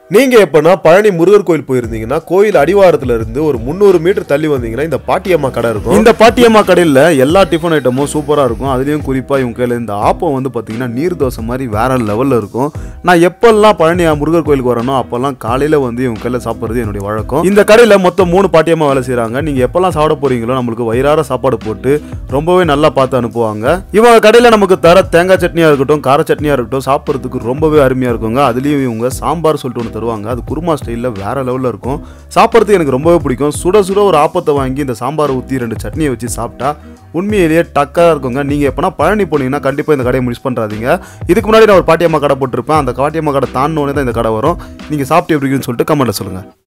நீங்க எப்பனா பழனி முருகர் கோயில் போயிருந்தீங்கன்னா கோயில் அடிவாரத்துல இருந்து ஒரு முந்நூறு மீட்டர் தள்ளி வந்தீங்கன்னா இந்த பாட்டியம்மா கடை இருக்கும் இந்த பாட்டியம்மா கடையில் எல்லா டிஃபன் ஐட்டமும் சூப்பராக இருக்கும் அதுலேயும் குறிப்பாக இவங்க கையில் இந்த ஆப்பம் வந்து பார்த்தீங்கன்னா நீர் தோசை மாதிரி வேற லெவலில் இருக்கும் நான் எப்பெல்லாம் பழனி முருகர் கோயிலுக்கு வரேனோ அப்போல்லாம் காலையில் வந்து இவங்க கையில் சாப்பிட்றது என்னுடைய வழக்கம் இந்த கடையில் மொத்தம் மூணு பாட்டியம்மா வேலை செய்கிறாங்க நீங்கள் எப்போல்லாம் சாப்பிட போறீங்களோ நம்மளுக்கு வயிறார சாப்பாடு போட்டு ரொம்பவே நல்லா பார்த்து அனுப்புவாங்க இவங்க கடையில் நமக்கு தர தேங்காய் சட்னியாக இருக்கட்டும் கார சட்னியாக இருக்கட்டும் சாப்பிட்றதுக்கு ரொம்பவே அருமையாக இருக்குங்க அதுலேயும் இவங்க சாம்பார் சொல்லிட்டு ஒன்று தருவாங்க அது குருமா ஸ்டைலில் வேற லெவலில் இருக்கும் சாப்பிட்றதுக்கு எனக்கு ரொம்பவே பிடிக்கும் சுட சுட ஒரு ஆப்பத்தை வாங்கி இந்த சாம்பாரை ஊற்றி ரெண்டு சட்னியை வச்சு சாப்பிட்டா உண்மையிலேயே டக்காக இருக்குங்க நீங்கள் எப்போனா பழனி போனீங்கன்னா கண்டிப்பாக இந்த கடையை மிஸ் பண்ணுறாதீங்க இதுக்கு முன்னாடி நான் ஒரு பாட்டியம்மா கடை போட்டிருப்பேன் அந்த பாட்டியம்மா கடை தாண்டினோடனே தான் இந்த கடை வரும் நீங்கள் சாப்பிட்டு எப்படி இருக்குன்னு சொல்லிட்டு கமெண்ட்டில் சொல்லுங்கள்